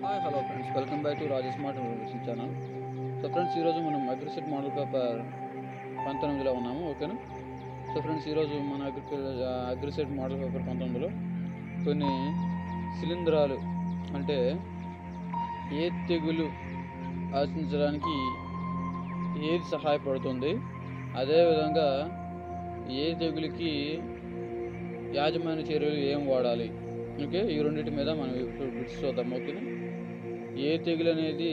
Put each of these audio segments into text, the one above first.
Hi hello friends welcome back to Rajesh smart information channel so friends ఈరోజు మనం AGRICET model paper పంతొమ్మిదిలో ఉన్నాము ఓకేనా సో ఫ్రెండ్స్ ఈరోజు మన అగ్రి అగ్రిసెట్ మోడల్ పేపర్ పంతొమ్మిదిలో కొన్ని శిలీంధ్రాలు అంటే ఏ తెగులు ఆశించడానికి ఏది సహాయపడుతుంది అదేవిధంగా ఏ తెగులుకి యాజమాన్య చర్యలు ఏం వాడాలి ఓకే ఈ రెండింటి మీద మనం ఇప్పుడు బిట్స్ చూద్దాం ఓకేనా ఏ తెగులు అనేది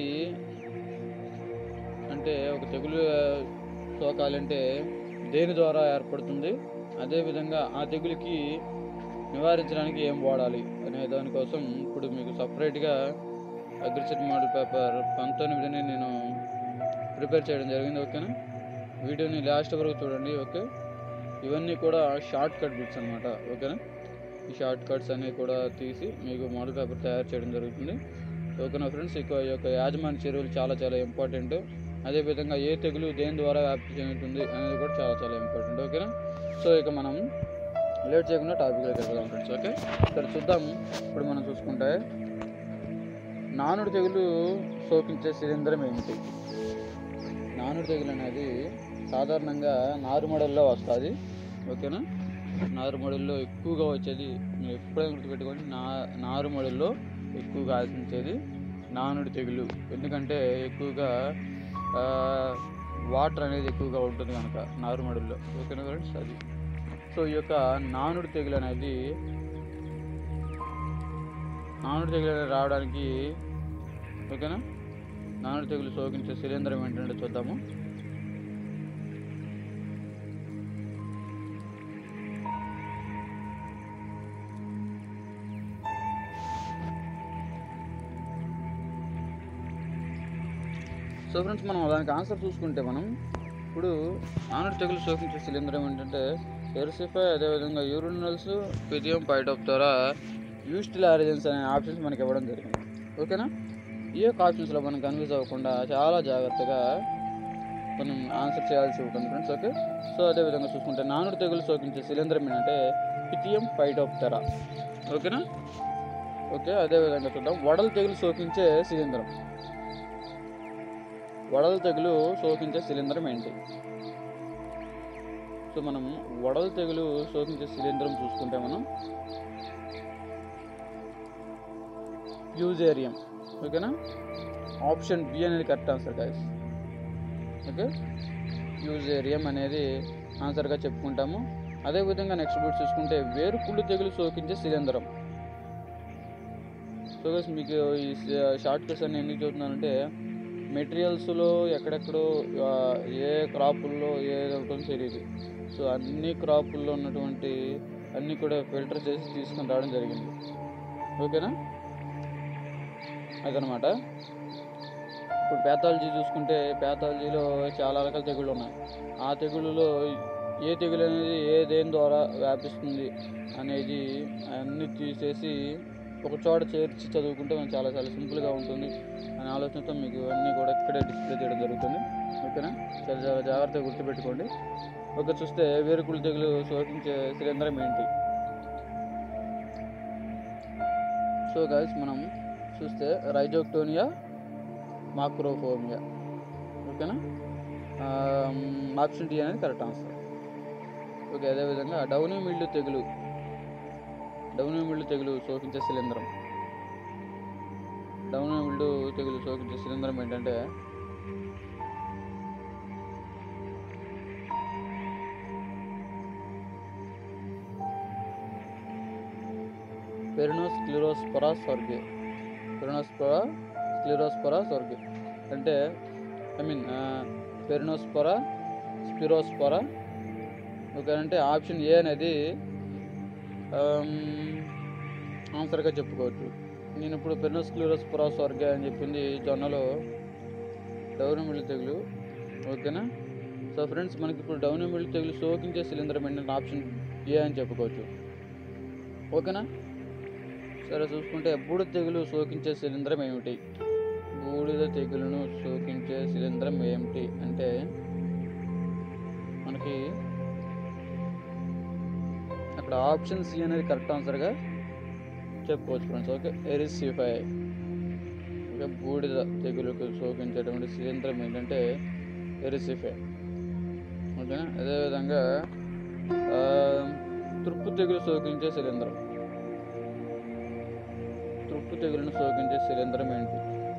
అంటే ఒక తెగులు సోకాలంటే దేని ద్వారా ఏర్పడుతుంది అదేవిధంగా ఆ తెగులుకి నివారించడానికి ఏం వాడాలి అనే దానికోసం ఇప్పుడు మీకు సపరేట్గా అగ్రిసెట్ మోడల్ పేపర్ పంతొమ్మిదిని నేను ప్రిపేర్ చేయడం జరిగింది ఓకేనా వీడియోని లాస్ట్ వరకు చూడండి ఓకే ఇవన్నీ కూడా షార్ట్ కట్ బిట్స్ అనమాట ఓకేనా ఈ షార్ట్ కట్స్ అన్నీ కూడా తీసి మీకు మోడల్ పేపర్ తయారు చేయడం జరుగుతుంది ఓకేనా ఫ్రెండ్స్ ఇక ఈ యొక్క యాజమాన్య చర్యలు చాలా చాలా ఇంపార్టెంట్ అదేవిధంగా ఏ తెగులు దేని ద్వారా వ్యాప్తి చెందుతుంది అనేది కూడా చాలా చాలా ఇంపార్టెంట్ ఓకేనా సో ఇక మనం లేట్ చేయకుండా టాపిక్లోకి వెళ్దాం ఫ్రెండ్స్ ఓకే ఇక్కడ చూద్దాం ఇప్పుడు మనం చూసుకుంటే నానుడు తెగులు సోకించే శిలీంధ్రం ఏమిటి నానుడు తెగులు అనేది సాధారణంగా నారుమడల్లో వస్తుంది ఓకేనా నారుమడుల్లో ఎక్కువగా వచ్చేది మీరు ఎప్పుడైనా గుర్తుపెట్టుకోండి నా నారుమడుల్లో ఎక్కువగా ఆశించేది నానుడి తెగులు ఎందుకంటే ఎక్కువగా ఆ, వాటర్ అనేది ఎక్కువగా ఉంటుంది కనుక నారుమడుల్లో ఓకేనా ఫ్రెండ్స్ అది సో ఈ యొక్క నానుడి తెగులు అనేది నానుడి తెగులు అనేది రావడానికి ఓకేనా నానుడి తెగులు సోకించే శిలీంధ్రం ఏంటంటే చూద్దాము సో ఫ్రెండ్స్ మనం దానికి ఆన్సర్ చూసుకుంటే మనం ఇప్పుడు నానుడి తెగులు సోకించే శిలీంధ్రం ఏంటంటే ఎరుసిఫై అదేవిధంగా యూరినల్స్ పిథియం పైటోప్తోరా యూస్టిల్ ఆరిజన్స్ అనే ఆప్షన్స్ మనకి ఇవ్వడం జరిగింది ఓకేనా ఈ యొక్క ఆప్షన్స్లో మనం కన్ఫ్యూజ్ అవ్వకుండా చాలా జాగ్రత్తగా మనం ఆన్సర్ చేయాల్సి ఉంటుంది ఫ్రెండ్స్ ఓకే సో అదేవిధంగా చూసుకుంటే నానుడి తెగులు సోకించే శిలీంధ్రం ఏంటంటే పిథియం పైటోప్తెరా ఓకేనా ఓకే అదేవిధంగా చూద్దాం వడలు తెగులు సోకించే శిలీంధ్రం వడల తెగులు సోకించే శిలీంధ్రం ఏంటి సో మనం వడల తెగులు సోకించే శిలీంధ్రం చూసుకుంటే మనం యూజేరియం ఓకేనా ఆప్షన్ బి అనేది కరెక్ట్ ఆన్సర్ గైస్ ఓకే యూజేరియం అనేది ఆన్సర్గా చెప్పుకుంటాము అదేవిధంగా నెక్స్ట్ బిట్ చూసుకుంటే వేరుకుళ్ళు తెగులు సోకించే శిలీంధ్రం సో గైస్ మీకు ఈ షార్ట్ కట్స్ అన్ని ఎందుకు చెబుతున్నానంటే మెటీరియల్స్లో ఎక్కడెక్కడో ఆ, ఏ క్రాపుల్లో ఏది ఉంటుందో తెలియదు సో అన్ని క్రాపుల్లో ఉన్నటువంటి అన్నీ కూడా ఫిల్టర్ చేసి తీసుకొని రావడం జరిగింది ఓకేనా అదనమాట ఇప్పుడు ప్యాథాలజీ చూసుకుంటే ప్యాథాలజీలో చాలా రకాల తెగుళ్ళు ఉన్నాయి ఆ తెగుళ్ళలో ఏ తెగులు అనేది ఏ దేని ద్వారా వ్యాపిస్తుంది అనేది అన్నీ తీసేసి ఒక చోట చేర్చి చదువుకుంటే మనం చాలా చాలా సింపుల్గా ఉంటుంది అనే ఆలోచనతో మీకు అన్నీ కూడా ఇక్కడే డిస్ప్లే చేయడం జరుగుతుంది ఓకేనా చాలా చాలా జాగ్రత్తగా గుర్తుపెట్టుకోండి ఓకే చూస్తే వేరుకుళ్ళు తెగులు సోకించే శిలీంధ్రం ఏంటి సో గైస్ మనం చూస్తే రైజోక్టోనియా మాక్రోఫోమియా ఓకేనా ఆప్షన్ డి అనేది కరెక్ట్ ఆన్సర్ ఓకే అదేవిధంగా డౌనీ మిల్లు తెగులు డౌనీ మిల్లు తెగులు సోకించే శిలీంధ్రం డౌనీ మిల్లు తెగులు సోకించే శిలీంధ్రం ఏంటంటే పెరినోస్ క్లిరోస్పరా స్వర్గే పెరినోస్పరా స్క్లిరోస్పరా స్వర్గే అంటే I mean Peronospora Sclerospora okay అంటే ఆప్షన్ ఏ అనేది ఆన్సర్గా చెప్పుకోవచ్చు నేను ఇప్పుడు పెరినోస్క్లిరోస్పరా స్వర్గే అని చెప్పింది జొన్నలో డౌనమిల్లి తెగులు ఓకేనా సో ఫ్రెండ్స్ మనకి ఇప్పుడు డౌనమిల్లి తెగులు సోకించే శిలీంధ్రం ఏంటంటే ఆప్షన్ ఏ అని చెప్పుకోవచ్చు ఓకేనా సరే చూసుకుంటే బూడిద తెగులు సోకించే శిలీంధ్రం ఏమిటి బూడిద తెగులును సోకించే శిలీంధ్రం ఏమిటి అంటే మనకి అక్కడ ఆప్షన్ సి అనేది కరెక్ట్ ఆన్సర్గా చెప్పుకోవచ్చు ఫ్రెండ్స్ ఓకే ఎరిసిఫై ఇక బూడిద తెగులుకు సోకించేటువంటి శిలీంధ్రం ఏంటంటే ఎరిసిఫే ఓకేనా అదేవిధంగా ఆ, తుర్పు తెగులు సోకించే శిలీంధ్రం తుర్పు తెగులను సోకించే శిలీంధ్రం ఏంటి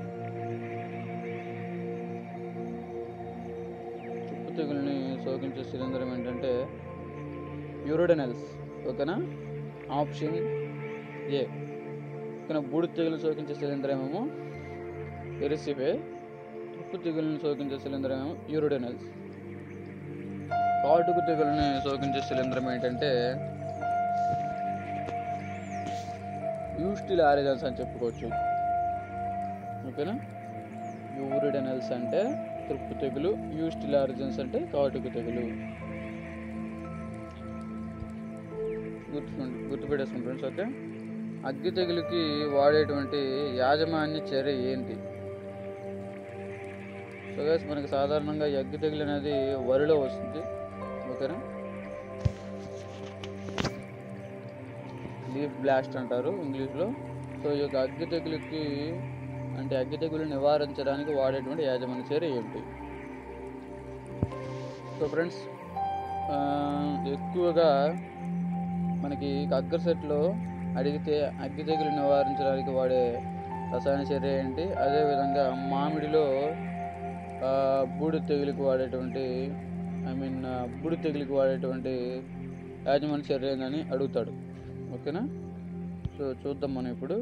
తుప్పు తెగుల్ని సోకించే శిలీంధ్రం ఏంటంటే యూరోడెనల్స్ ఓకేనా ఆప్షన్ ఏ ఓకేనా బూడిద తెగులు సోకించే శిలీంధ్రం ఏమో ఎరిసివే తుప్పు తెగులను సోకించే శిలీంధ్రం ఏమో యూరోడెనల్స్ కాటుకు తెగులని సోకించే శిలీంధ్రం ఏంటంటే యూస్టిల్ ఆరిజన్స్ అని చెప్పుకోవచ్చు ఓకేనా యూరిడెనల్స్ అంటే తుప్పు తెగులు యూస్టిల్ ఆరిజన్స్ అంటే కాటుకు తెగులు గుర్తు గుర్తుపెట్టేసుకోండి ఫ్రెండ్స్ ఓకే అగ్గి తెగులుకి వాడేటువంటి యాజమాన్య చర్య ఏంటి సో గైస్ మనకి సాధారణంగా ఈ అగ్గి తెగులు అనేది వరిలో వస్తుంది ఓకేనా లీఫ్ బ్లాస్ట్ అంటారు ఇంగ్లీష్లో సో ఈ యొక్క అగ్గి తెగులుకి అంటే అగ్గి తెగులు నివారించడానికి వాడేటువంటి యాజమాన్య చర్య ఏమిటి సో ఫ్రెండ్స్ ఎక్కువగా మనకి అగ్గర్ సెట్లో అడిగితే అగ్గి తెగులు నివారించడానికి వాడే రసాయన చర్య ఏంటి అదేవిధంగా మామిడిలో ఆ, బూడిద తెగులుకి వాడేటువంటి ఐ మీన్ బూడిద తెగులుకి వాడేటువంటి యాజమాన్య చర్య ఏందని అడుగుతాడు ఓకేనా సో చూద్దాం మనం ఇప్పుడు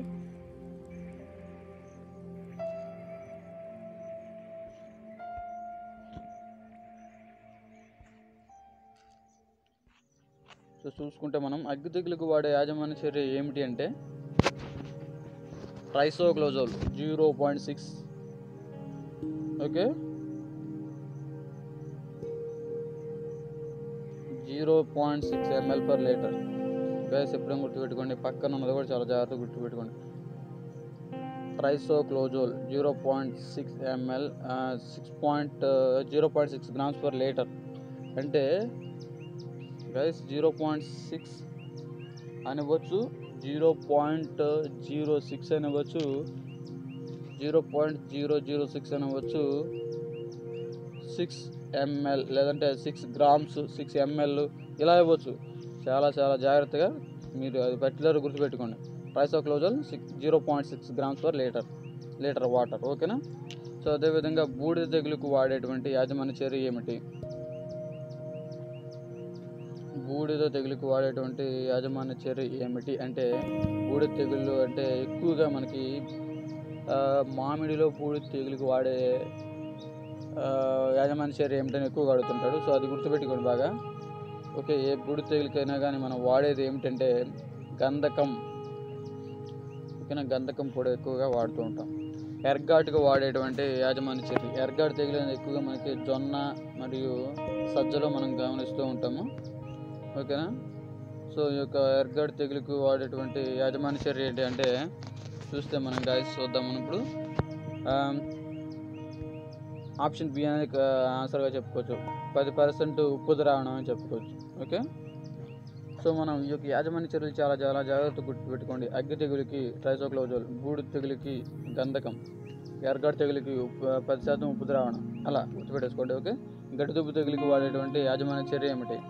సో చూసుకుంటే మనం అగ్గి తెగులుకు వాడే యాజమాన్య చర్య ఏమిటి అంటే tricyclazole zero point six okay zero point six ML per litre guys ఎప్పుడైనా గుర్తుపెట్టుకోండి పక్కన ఉన్నది కూడా చాలా జాగ్రత్తగా గుర్తుపెట్టుకోండి tricyclazole zero point six ML six point zero point six grams per litre అంటే గైస్ జీరో పాయింట్ సిక్స్ అనవచ్చు జీరో పాయింట్ జీరో సిక్స్ అనవచ్చు zero point zero zero six అనవచ్చు సిక్స్ ఎంఎల్ లేదంటే సిక్స్ గ్రామ్స్ సిక్స్ ఎంఎల్ ఇలా ఇవ్వచ్చు చాలా చాలా జాగ్రత్తగా మీరు అది పర్టికులర్ గుర్తుపెట్టుకోండి ప్రైస్ ఆఫ్ క్లోజల్ six zero point six grams per litre litre water ఓకేనా సో అదేవిధంగా బూడిద తెగులుకు వాడేటువంటి యాజమాన్య చర్య ఏమిటి బూడిద తెగులుకు వాడేటువంటి యాజమాన్య చర్య ఏమిటి అంటే బూడిద తెగుళ్ళు అంటే ఎక్కువగా మనకి ఆ, మామిడిలో బూడిద తెగులుకు వాడే ఆ, యాజమాన్య చర్య ఏమిటని ఎక్కువగా అడుగుతుంటాడు సో అది గుర్తుపెట్టుకోండి బాగా ఓకే ఏ బూడిద తెగులకైనా కానీ మనం వాడేది ఏమిటంటే గంధకం ఓకేనా గంధకం పొడి ఎక్కువగా వాడుతూ ఉంటాం ఎర్గాటుగా వాడేటువంటి యాజమాన్య చర్య ఎర్గాటు తెగులు అనేది ఎక్కువగా మనకి జొన్న మరియు సజ్జలో మనం గమనిస్తూ ఉంటాము ఓకేనా సో ఈ యొక్క ఎర్గాడ్ తెగులుకు వాడేటువంటి యాజమాన్య చర్య ఏంటి అంటే చూస్తే మనం గాయస్ చూద్దాం మనం ఇప్పుడు ఆప్షన్ బి అనేది క- ఆన్సర్గా చెప్పుకోవచ్చు పది పర్సెంట్ ఉప్పు ద్రావణం అని చెప్పుకోవచ్చు ఓకే సో మనం ఈ యొక్క యాజమాన్య చర్యలు చాలా చాలా జాగ్రత్త గుర్తుపెట్టుకోండి అగ్గి తెగులుకి ట్రైసోక్లోజోల్ బూడు తెగులుకి గంధకం ఎర్రగడ్డ తెగులుకి ఉప్పు పది శాతం ఉప్పు ద్రావణం అలా గుర్తుపెట్టేసుకోండి ఓకే గడ్డి దుబ్బు తెగులుకి వాడేటువంటి యాజమాన్య చర్య ఏమిటి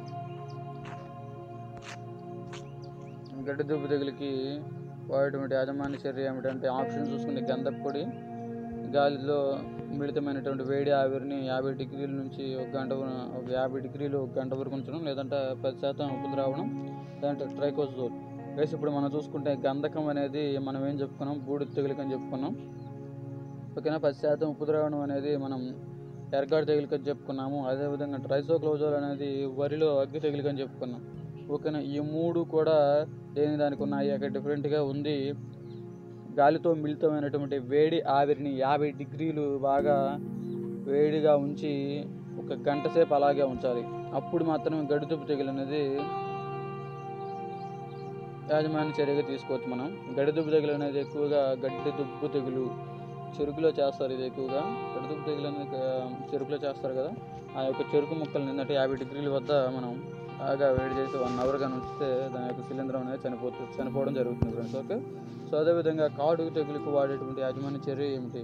గడ్డి దుబ్బు తెగులుకి వాడేటువంటి యాజమాన్య చర్య ఏమిటంటే ఆప్షన్ చూసుకుంటే గంధపు పొడి గాలిలో మిళితమైనటువంటి వేడి ఆవిరిని యాభై డిగ్రీల నుంచి ఒక గంట వ- ఒక యాభై డిగ్రీలు ఒక గంట వరకు ఉంచడం లేదంటే పది శాతం ఉప్పు ద్రావణం లేదంటే ట్రైకోజోల్ వేసి ఇప్పుడు మనం చూసుకుంటే గంధకం అనేది మనం ఏం చెప్పుకున్నాం బూడిద తెగులుకి అని చెప్పుకున్నాం ఓకేనా పది శాతం ఉప్పు ద్రావణం అనేది మనం ఎర్గాడ్ తెగులుకి అని చెప్పుకున్నాము అదేవిధంగా ట్రైసోక్లోజోల్ అనేది వరిలో అగ్గి తెగులుకి అని చెప్పుకున్నాం ఓకేనా ఈ మూడు కూడా దేని దానికి ఉన్నాయి అక్కడ డిఫరెంట్గా ఉంది గాలితో మిళితమైనటువంటి వేడి ఆవిరిని యాభై డిగ్రీలు బాగా వేడిగా ఉంచి ఒక గంట సేపు అలాగే ఉంచాలి అప్పుడు మాత్రమే గడిదుప్పు తెగులు అనేది యాజమాన్య చర్యగా తీసుకోవచ్చు మనం గడిదుప్పు తెగులు అనేది ఎక్కువగా గడ్డి దుబ్బు తెగులు చెరుకులో చేస్తారు ఇది ఎక్కువగా గడిదుప్పు తెగులు అనేది ఆ, చెరుకులో చేస్తారు కదా ఆ యొక్క చెరుకు ముక్కలు ఏంటంటే యాభై డిగ్రీల వద్ద మనం బాగా వేడి చేసి వన్ అవర్ కానీ ఉంచితే దాని యొక్క శిలీంధ్రం అనేది చనిపోతుంది చనిపోవడం జరుగుతుంది ఫ్రెండ్స్ ఓకే సో అదేవిధంగా కాటుకు తెగులుకు వాడేటువంటి యాజమాన్య చర్య ఏమిటి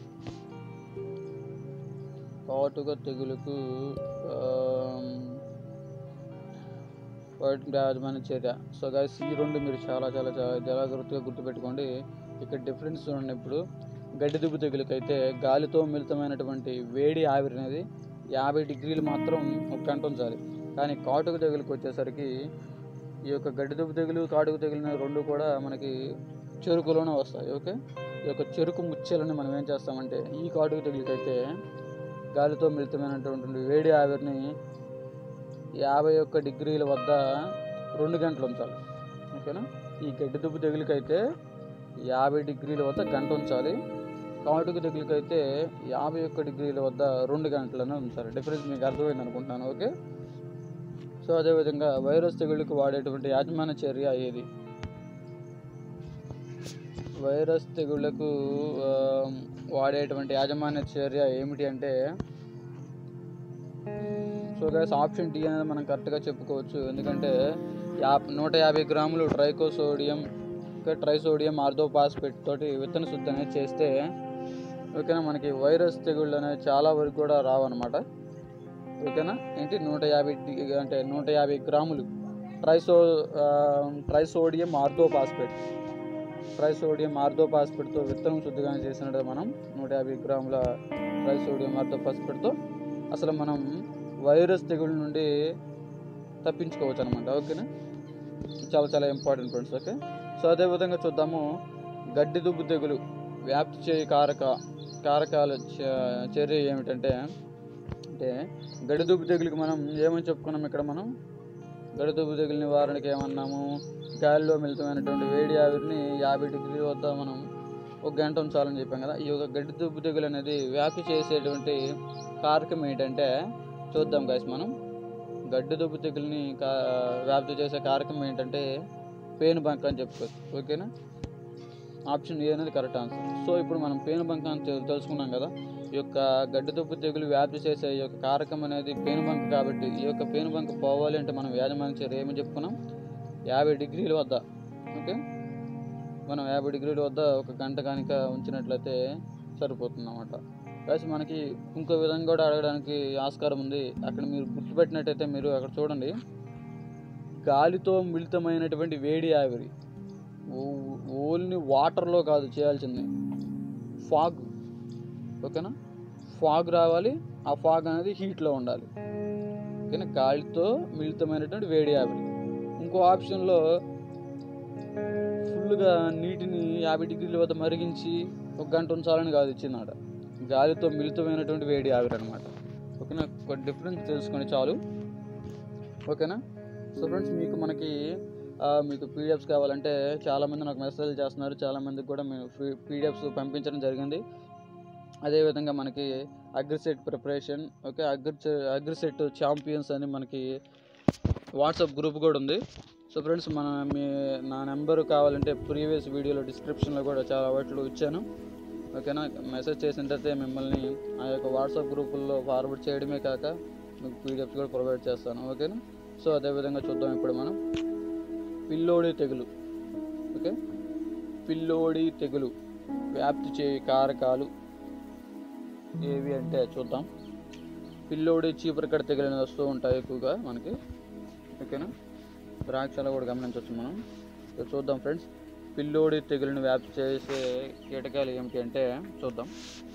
కాటుక తెగులుకు ఆమ్, వాడేటువంటి యాజమాన్య చర్య సో గైస్ ఈ రెండు మీరు చాలా చాలా చాలా జాగ్రత్తగా గుర్తుపెట్టుకోండి ఇక్కడ డిఫరెన్స్ చూడండి ఇప్పుడు గడ్డి దుబ్బు తెగులుకి అయితే గాలితో మిళితమైనటువంటి వేడి ఆవిరి అనేది యాభై డిగ్రీలు మాత్రం ఒక గంట ఉంచాలి కానీ కాటుక తెగులుకి వచ్చేసరికి ఈ యొక్క గడ్డి దుబ్బు తెగులు కాటుక తెగులు అనేవి రెండు కూడా మనకి చెరుకులోనే వస్తాయి ఓకే ఈ యొక్క చెరుకు ముచ్చెలని మనం ఏం చేస్తామంటే ఈ కాటుక తెగులుకి అయితే గాలితో మిళితమైనటువంటి వేడి ఆవిరిని యాభై ఒక్క డిగ్రీల వద్ద రెండు గంటలు ఉంచాలి ఓకేనా ఈ గడ్డి దుబ్బు తెగులుకైతే యాభై డిగ్రీల వద్ద గంట ఉంచాలి కాటుక తెగులుకైతే యాభై ఒక్క డిగ్రీల వద్ద రెండు గంటలను ఉంచాలి డిఫరెన్స్ మీకు అర్థమైంది అనుకుంటున్నాను ఓకే సో అదేవిధంగా వైరస్ తెగుళ్ళకు వాడేటువంటి యాజమాన్య చర్య ఏది వైరస్ తెగుళ్లకు ఆ, వాడేటువంటి యాజమాన్య చర్య ఏమిటి అంటే సో గైస్ ఆప్షన్ డి అనేది మనం కరెక్ట్గా చెప్పుకోవచ్చు ఎందుకంటే యా నూట యాభై గ్రాములు ట్రైకోసోడియం ఇంకా ట్రైసోడియం ఆర్థోపాస్పేట్ తోటి విత్తన శుద్ధి అనేది చేస్తే ఓకేనా మనకి వైరస్ తెగుళ్ళు అనేవి చాలా వరకు కూడా రావన్నమాట ఓకేనా ఏంటి నూట యాభై డి- అంటే నూట యాభై గ్రాములు ట్రైసో ఆ, ట్రైసోడియం ఆర్థోపాస్పేట్ ట్రైసోడియం ఆర్థోపాస్పేట్తో విత్తనం శుద్ధిగా చేసినట్టు మనం నూట యాభై గ్రాముల ట్రైసోడియం ఆర్థోపాస్పేట్తో అసలు మనం వైరస్ తెగుళ్ళ నుండి తప్పించుకోవచ్చు అనమాట ఓకేనా చాలా చాలా ఇంపార్టెంట్ ఫ్రెండ్స్ ఓకే సో అదేవిధంగా చూద్దాము గడ్డి దుబ్బు తెగులు వ్యాప్తి చేయ కారక కారకాల చ- చర్య ఏమిటంటే అంటే గడ్డి దుబ్బు తెగులుకి మనం ఏమని చెప్పుకున్నాం ఇక్కడ మనం గడ్డి దుబ్బు తెగులు నివారణకి ఏమన్నాము గాలిలో మిళితమైనటువంటి వేడి ఆవిరిని యాభై డిగ్రీల వద్ద మనం ఒక గంట ఉంచాలని చెప్పాం కదా ఈ యొక్క గడ్డి దుబ్బు తెగులు అనేది వ్యాప్తి చేసేటువంటి కారకం ఏంటంటే చూద్దాం గైస్ మనం గడ్డి దుబ్బు తెగుల్ని కా వ్యాప్తి చేసే కారకం ఏంటంటే పేను బంక అని చెప్పుకోవచ్చు ఓకేనా ఆప్షన్ ఏ అనేది కరెక్ట్ ఆన్సర్ సో ఇప్పుడు మనం పేను బంక అని తెలు- తెలుసుకున్నాం కదా ఈ యొక్క గడ్డి దుబ్బు తెగులు వ్యాప్తి చేసే ఈ యొక్క కారకం అనేది పేను బంక కాబట్టి ఈ యొక్క పేను బంక పోవాలి అంటే మనం యాజమాన్య చర్య ఏమని చెప్పుకున్నాం యాభై డిగ్రీల వద్ద ఓకే మనం యాభై డిగ్రీల వద్ద ఒక గంట కనుక ఉంచినట్లయితే సరిపోతుంది అన్నమాట ప్లస్ మనకి ఇంకో విధంగా కూడా అడగడానికి ఆస్కారం ఉంది అక్కడ మీరు గుర్తుపెట్టినట్టయితే మీరు అక్కడ చూడండి గాలితో మిళితమైనటువంటి వేడి ఆవిరి ఓ- ఓన్లీ వాటర్లో కాదు చేయాల్సింది ఫాగ్ ఓకేనా ఫాగ్ రావాలి ఆ ఫాగ్ అనేది హీట్లో ఉండాలి ఓకేనా గాలితో మిళితమైనటువంటి వేడి ఆవిరి ఇంకో ఆప్షన్లో ఫుల్గా నీటిని యాభై డిగ్రీల వద్ద మరిగించి ఒక గంట ఉంచాలని కాదు ఇచ్చిందట గాలితో మిళితమైనటువంటి వేడి ఆవిరి అనమాట ఓకేనా ఒక డిఫరెన్స్ తెలుసుకొని చాలు ఓకేనా సో ఫ్రెండ్స్ మీకు మనకి ఆ, మీకు పీడిఎఫ్స్ కావాలంటే చాలామంది నాకు మెసేజ్ చేస్తున్నారు చాలామందికి కూడా మేము ఫ్రీ పీడిఎఫ్స్ పంపించడం జరిగింది అదేవిధంగా మనకి AGRICET preparation okay agri AGRICET champions అని మనకి వాట్సాప్ గ్రూప్ కూడా ఉంది సో ఫ్రెండ్స్ మన మీ నా నెంబర్ కావాలంటే ప్రీవియస్ వీడియోలో డిస్క్రిప్షన్లో కూడా చాలా వాటిలో ఇచ్చాను ఓకేనా మెసేజ్ చేసిన తర్వాత మిమ్మల్ని ఆ యొక్క వాట్సాప్ గ్రూపుల్లో ఫార్వర్డ్ చేయడమే కాక మీకు పీడిఎఫ్ కూడా ప్రొవైడ్ చేస్తాను ఓకేనా సో అదేవిధంగా చూద్దాం ఇప్పుడు మనం పిల్లోడి తెగులు ఓకే పిల్లోడి తెగులు వ్యాప్తి చేయ కారకాలు ఏవి అంటే చూద్దాం పిల్లోడి చీపురకడ తెగులు అనేది వస్తూ ఉంటాయి ఎక్కువగా మనకి ఓకేనా ద్రాక్షలో కూడా గమనించవచ్చు మనం సో చూద్దాం ఫ్రెండ్స్ పిల్లోడి తెగులుని వ్యాప్తి చేసే కీటకాలు ఏమిటి అంటే చూద్దాం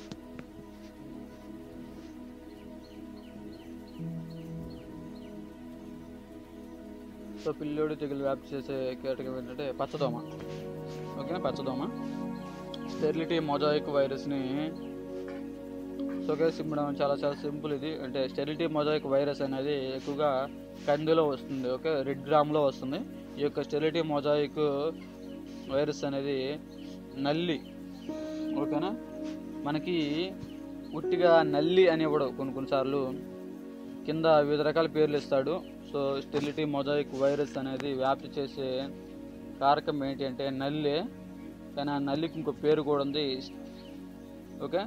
సో పిల్లోడి తెగులు వ్యాప్తి చేసే కీటకం ఏంటంటే పచ్చదోమ ఓకేనా పచ్చదోమ స్టెరిలిటీ మొజాయిక్ వైరస్ని సో గైస్ ఇప్పుడు చాలా చాలా సింపుల్ ఇది అంటే స్టెరిలిటీ మొజాయిక్ వైరస్ అనేది ఎక్కువగా కందిలో వస్తుంది ఓకే రెడ్ గ్రామ్లో వస్తుంది ఈ యొక్క స్టెరిలిటీ మొజాయిక్ వైరస్ అనేది నల్లి ఓకేనా మనకి ఉట్టిగా నల్లి అని ఇవ్వడు కొన్ని కొన్నిసార్లు కింద వివిధ రకాల పేర్లు ఇస్తాడు సో స్టెరిలిటీ మొజాయిక్ వైరస్ అనేది వ్యాప్తి చేసే కారకం ఏంటి అంటే నల్లే కానీ ఆ నల్లికి ఇంకో పేరు కూడా ఉంది ఓకే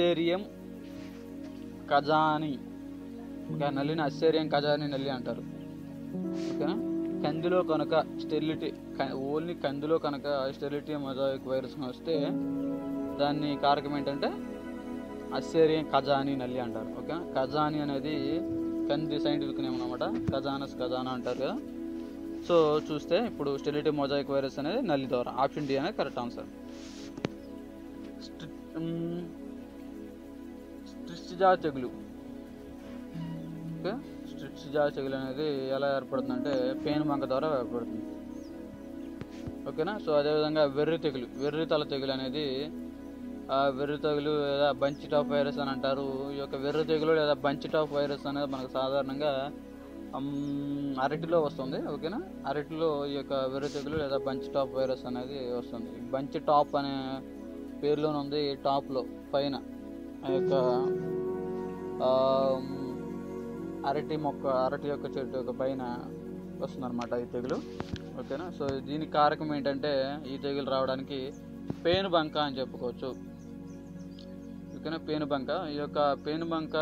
అస్సేరియం ఖజాని ఓకే ఆ నల్లిని అస్సేరియం ఖజాని నల్లి అంటారు ఓకేనా కందిలో కనుక స్టెరిలిటీ ఓన్లీ కందిలో కనుక స్టెరిలిటీ మొజాయిక్ వైరస్ వస్తే దాన్ని కారకం ఏంటంటే అస్సేరియన్ ఖజానీ నల్లి అంటారు ఓకే ఖజానీ అనేది కంది సైంటిఫిక్ నేమ్ అనమాట ఖజానస్ ఖజానా అంటారు కదా సో చూస్తే ఇప్పుడు స్టెరిలిటీ మొజాయిక్ వైరస్ అనేది నల్లి ద్వారా ఆప్షన్ డి అనేది కరెక్ట్ ఆన్సర్ స్ట్రిస్టిజా తెగులు ఓకే స్ట్రిస్టిజా తెగులు అనేది ఎలా ఏర్పడుతుందంటే పేను బంక ద్వారా ఏర్పడుతుంది ఓకేనా సో అదేవిధంగా వెర్రి తెగులు వెర్రి తల తెగులు అనేది ఆ వెర్రి తెగులు లేదా బంచి టాప్ వైరస్ అని అంటారు ఈ యొక్క వెర్రి తెగులు లేదా బంచి టాప్ వైరస్ అనేది మనకు సాధారణంగా అమ్, అరటిలో వస్తుంది ఓకేనా అరటిలో ఈ యొక్క వెర్రి తెగులు లేదా బంచి టాప్ వైరస్ అనేది వస్తుంది ఈ బంచి టాప్ అనే పేరులోనే ఉంది టాప్లో పైన ఆ యొక్క ఆమ్, అరటి మొక్క అరటి యొక్క చెట్టు యొక్క పైన వస్తుందన్నమాట ఈ తెగులు ఓకేనా సో దీనికి కారకం ఏంటంటే ఈ తెగులు రావడానికి పేను బంక అని చెప్పుకోవచ్చు ఓకేనా పేను బంక ఈ యొక్క పేను బంక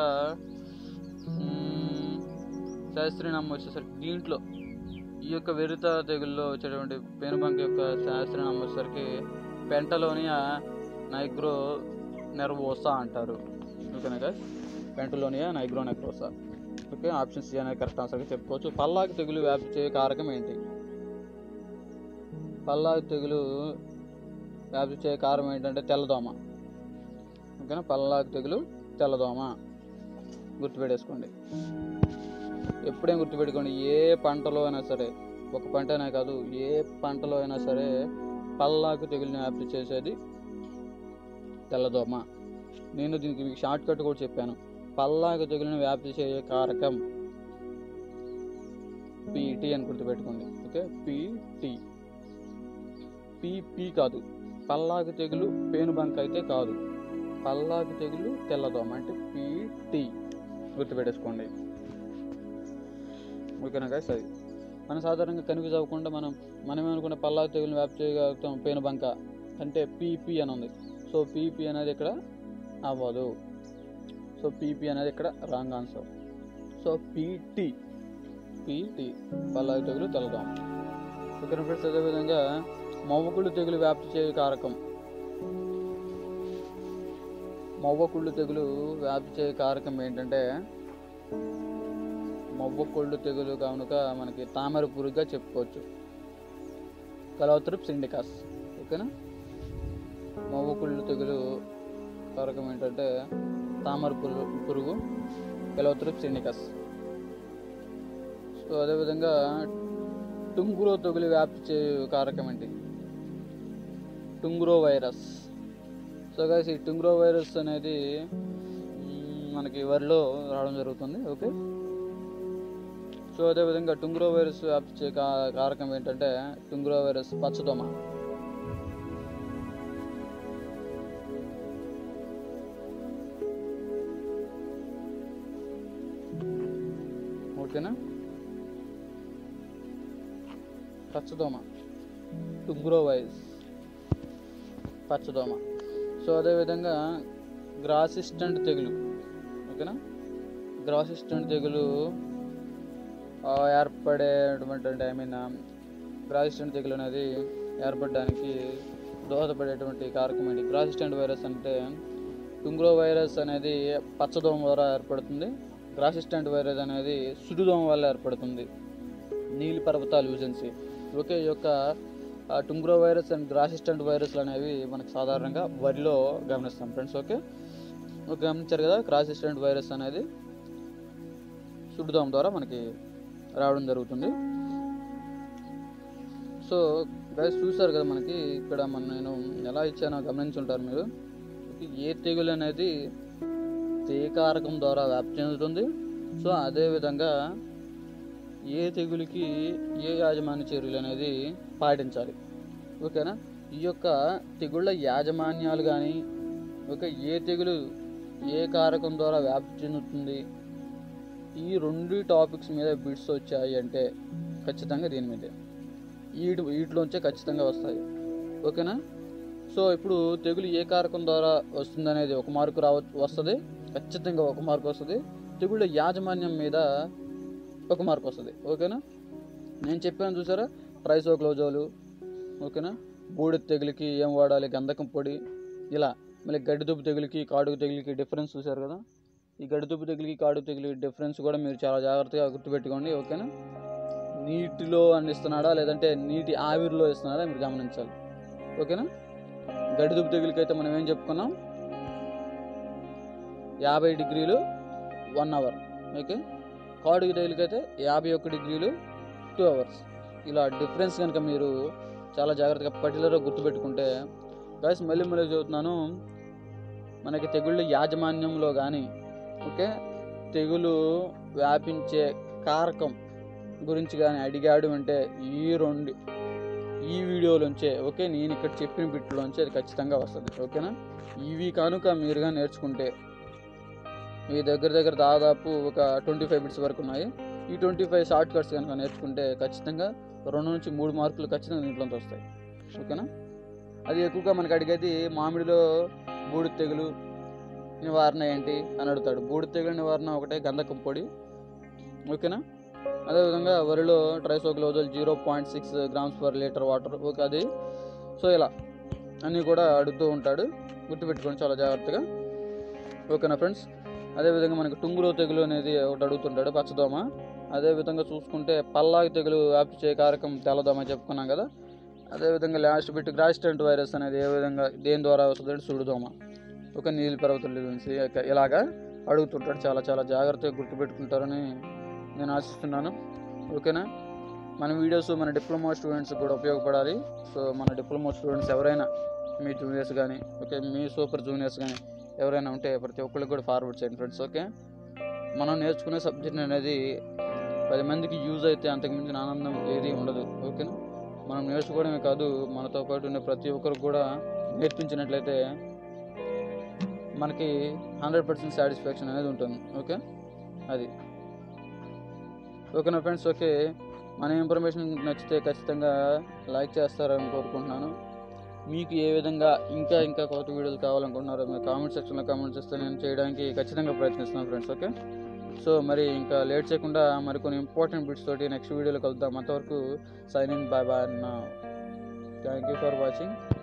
మ్మ్, శాస్త్రీయ నామం వచ్చేసరికి దీంట్లో ఈ యొక్క వెరిత తెగుల్లో వచ్చేటువంటి పేను బంక యొక్క శాస్త్రీయ నామం వచ్చేసరికి పెంటలోనియా నైగ్రో నెర్వోసా అంటారు ఓకేనా guys? పెంటలోనియా నైగ్రో నెక్రోసా ఓకే ఆప్షన్ సి అనేది కరెక్ట్ ఆన్సర్గా చెప్పుకోవచ్చు పల్లాకి తెగులు వ్యాప్తి చేయే కారకం ఏంటి పల్లాకి తెగులు వ్యాప్తి చేయే కారణం ఏంటంటే తెల్లదోమ ఓకేనా పల్లాకి తెగులు తెల్లదోమ గుర్తుపెట్టేసుకోండి ఎప్పుడేం గుర్తుపెట్టుకోండి ఏ పంటలో అయినా సరే ఒక పంటనే కాదు ఏ పంటలో అయినా సరే పల్లాకు తెగులుని వ్యాప్తి చేసేది తెల్లదోమ నేను దీనికి మీకు షార్ట్ కట్ కూడా చెప్పాను పల్లాకు తెగులుని వ్యాప్తి చేయే కారకం పీటీ అని గుర్తుపెట్టుకోండి ఓకే పీటీ పీపీ కాదు పల్లాకు తెగులు పేనుబంక అయితే కాదు పల్లాకు తెగులు తెల్లదోమ అంటే పీటీ గుర్తుపెట్టేసుకోండి ఓకేనా గాయస్ అది మనం సాధారణంగా కన్ఫ్యూజ్ అవ్వకుండా మనం మనం ఏమనుకున్న పల్లాకు తెగులు వ్యాప్తి చేయగలుగుతాం పేనుబంక అంటే పీపీ అని ఉంది సో పీపీ అనేది ఇక్కడ అవ్వదు సో పీపీ అనేది ఇక్కడ wrong answer so PT PT పల్లాకు తెగులు తెల్లదోమ ఓకేనా ఫ్రెండ్స్ అదేవిధంగా మొవ్వకుళ్ళు తెగులు వ్యాప్తి చేయు కారకం మొవ్వకుళ్ళు తెగులు వ్యాప్తి చేయు కారకం ఏంటంటే మొవ్వకుళ్ళు తెగులు కనుక మనకి తామర పురుగుగా చెప్పుకోవచ్చు కలవత్రిప్స్ ఇండికాస్ ఓకేనా మొవ్వకుళ్ళు తెగులు కారకం ఏంటంటే తామర పురుగు పురుగు కలవత్రిప్స్ ఇండికాస్ సో అదేవిధంగా టుంగురో తెగులు వ్యాప్తి చేయు కారకం ఏంటి టుంగురో వైరస్ సో గైస్ ఈ టుంగురో వైరస్ అనేది మ్, మనకి వరిలో రావడం జరుగుతుంది ఓకే సో అదేవిధంగా టుంగురో వైరస్ వ్యాప్తి చేయే కా- కారకం ఏంటంటే టుంగురో వైరస్ పచ్చదోమ ఓకేనా పచ్చదోమ టుంగురో వైరస్ పచ్చదోమ సో అదేవిధంగా గ్రాసిస్టెంట్ తెగులు ఓకేనా గ్రాసిస్టెంట్ తెగులు ఆ, ఏర్పడేటువంటి అంటే ఐ మీన్ గ్రాసిస్టెంట్ తెగులు అనేది ఏర్పడడానికి దోహదపడేటువంటి కారకం ఏంటి గ్రాసిస్టెంట్ వైరస్ అంటే టుంగ్రో వైరస్ అనేది పచ్చదోమ ద్వారా ఏర్పడుతుంది గ్రాసిస్టెంట్ వైరస్ అనేది సుడిదోమ వల్ల ఏర్పడుతుంది నీలి పర్వతాలు యూజెన్సీ ఓకే ఈ యొక్క ఆ, టుంగ్రో వైరస్ అండ్ గ్రాసిస్టెంట్ వైరస్లు అనేవి మనకు సాధారణంగా వరిలో గమనిస్తాం ఫ్రెండ్స్ ఓకే ఓకే గమనించారు కదా గ్రాసిస్టెంట్ వైరస్ అనేది సుడిదోమ ద్వారా మనకి రావడం జరుగుతుంది సో గైస్ చూసారు కదా మనకి ఇక్కడ మన నేను ఎలా ఇచ్చానో గమనించుంటారు మీరు ఏ తెగులు అనేది తేకారకం ద్వారా వ్యాప్తి చెందుతుంది సో అదేవిధంగా ఏ తెగులుకి ఏ యాజమాన్య చర్యలు అనేది పాటించాలి ఓకేనా ఈ యొక్క తెగుళ్ళ యాజమాన్యాలు కానీ ఓకే ఏ తెగులు ఏ కారకం ద్వారా వ్యాప్తి చెందుతుంది ఈ రెండు టాపిక్స్ మీద బిట్స్ వచ్చాయి అంటే ఖచ్చితంగా దీని మీదే వీటి వీటిలోంచే ఖచ్చితంగా వస్తాయి ఓకేనా సో ఇప్పుడు తెగులు ఏ కారకం ద్వారా వస్తుంది అనేది ఒక మార్కు రావ వస్తుంది ఖచ్చితంగా ఒక మార్కు వస్తుంది తెగుళ్ళ యాజమాన్యం మీద ఒక మార్క్ వస్తుంది ఓకేనా నేను చెప్పాను చూసారా ట్రైసోక్లోజోలు ఓకేనా బూడిద తెగులుకి ఏం వాడాలి గంధకం పొడి ఇలా మళ్ళీ గడ్డిదుబ్బు తెగులుకి కాడుగు తెగులుకి డిఫరెన్స్ చూసారు కదా ఈ గడ్డిదుబ్బు తెగులుకి కాడుగు తెగులు డిఫరెన్స్ కూడా మీరు చాలా జాగ్రత్తగా గుర్తుపెట్టుకోండి ఓకేనా నీటిలో అందిస్తున్నాడా లేదంటే నీటి ఆవిరిలో ఇస్తున్నాడా మీరు గమనించాలి ఓకేనా గడ్డిదుబ్బు తెగులకి అయితే మనం ఏం చెప్పుకున్నాం యాభై డిగ్రీలు వన్ అవర్ ఓకే కాడుగు తెగులకి అయితే యాభై ఒక్క డిగ్రీలు టూ అవర్స్ ఇలా డిఫరెన్స్ కనుక మీరు చాలా జాగ్రత్తగా పర్టికులర్గా గుర్తుపెట్టుకుంటే గాయస్ మళ్ళీ మళ్ళీ చెబుతున్నాను మనకి తెగుళ్ళ యాజమాన్యంలో కానీ ఓకే తెగులు వ్యాపించే కారకం గురించి కానీ అడిగాడు అంటే ఈ రెండు ఈ వీడియోలోంచే ఓకే నేను ఇక్కడ చెప్పిన బిట్లోంచి అది ఖచ్చితంగా వస్తుంది ఓకేనా ఇవి కనుక మీరుగా నేర్చుకుంటే మీ దగ్గర దగ్గర దాదాపు ఒక ట్వంటీ ఫైవ్ బిట్స్ వరకు ఉన్నాయి ఈ ట్వంటీ ఫైవ్ షార్ట్ కట్స్ కనుక నేర్చుకుంటే ఖచ్చితంగా రెండు నుంచి మూడు మార్కులు ఖచ్చితంగా దీంట్లోంచి వస్తాయి ఓకేనా అది ఎక్కువగా మనకి అడిగేది మామిడిలో బూడిద తెగులు నివారణ ఏంటి అని అడుగుతాడు బూడిద తెగులు నివారణ ఒకటే గంధకం పొడి ఓకేనా అదేవిధంగా వరిలో tricyclazole zero point six grams per litre water okay అది సో ఇలా అన్నీ కూడా అడుగుతూ ఉంటాడు గుర్తుపెట్టుకోండి చాలా జాగ్రత్తగా ఓకేనా ఫ్రెండ్స్ అదేవిధంగా మనకి టుంగులో తెగులు అనేది ఒకటి అడుగుతుంటాడు పచ్చదోమ అదేవిధంగా చూసుకుంటే పల్లాకి తెగులు వ్యాప్తి చేయ కారకం తెల్లదోమ చెప్పుకున్నాం కదా అదేవిధంగా లాస్ట్ బిట్ గ్రాస్టెంట్ వైరస్ అనేది ఏ విధంగా దేని ద్వారా వస్తుందంటే సుడిదోమ ఒక నీళ్ళ పర్వతం నుంచి ఇక ఇలాగా అడుగుతుంటాడు చాలా చాలా జాగ్రత్తగా గుర్తుపెట్టుకుంటారని నేను ఆశిస్తున్నాను ఓకేనా మన వీడియోస్ మన డిప్లొమా స్టూడెంట్స్ కూడా ఉపయోగపడాలి సో మన డిప్లొమా స్టూడెంట్స్ ఎవరైనా మీ జూనియర్స్ కానీ ఓకే మీ సూపర్ జూనియర్స్ కానీ ఎవరైనా ఉంటే ప్రతి ఒక్కరికి కూడా ఫార్వర్డ్ చేయండి ఫ్రెండ్స్ ఓకే మనం నేర్చుకునే సబ్జెక్ట్ అనేది పది మందికి యూజ్ అయితే అంతకు మించిన ఆనందం ఏది ఉండదు ఓకేనా మనం నేర్చుకోవడమే కాదు మనతో పాటు ఉన్న ప్రతి ఒక్కరికి కూడా నేర్పించినట్లయితే మనకి హండ్రెడ్ పర్సెంట్ సాటిస్ఫాక్షన్ అనేది ఉంటుంది ఓకే అది ఓకేనా ఫ్రెండ్స్ ఓకే మన ఇన్ఫర్మేషన్ నచ్చితే ఖచ్చితంగా లైక్ చేస్తారని కోరుకుంటున్నాను మీకు ఏ విధంగా ఇంకా ఇంకా కొత్త వీడియోలు కావాలనుకుంటున్నారో మీరు కామెంట్ సెక్షన్లో కామెంట్ చేస్తే నేను చేయడానికి ఖచ్చితంగా ప్రయత్నిస్తున్నాను ఫ్రెండ్స్ ఓకే సో మరి ఇంకా లేట్ చేయకుండా మరికొన్ని ఇంపార్టెంట్ బిట్స్ తోటి నెక్స్ట్ వీడియోలో కలుద్దాం అంతవరకు సైన్ ఇన్ బాయ్ బాయ్ అన్న థ్యాంక్ యూ ఫర్ వాచింగ్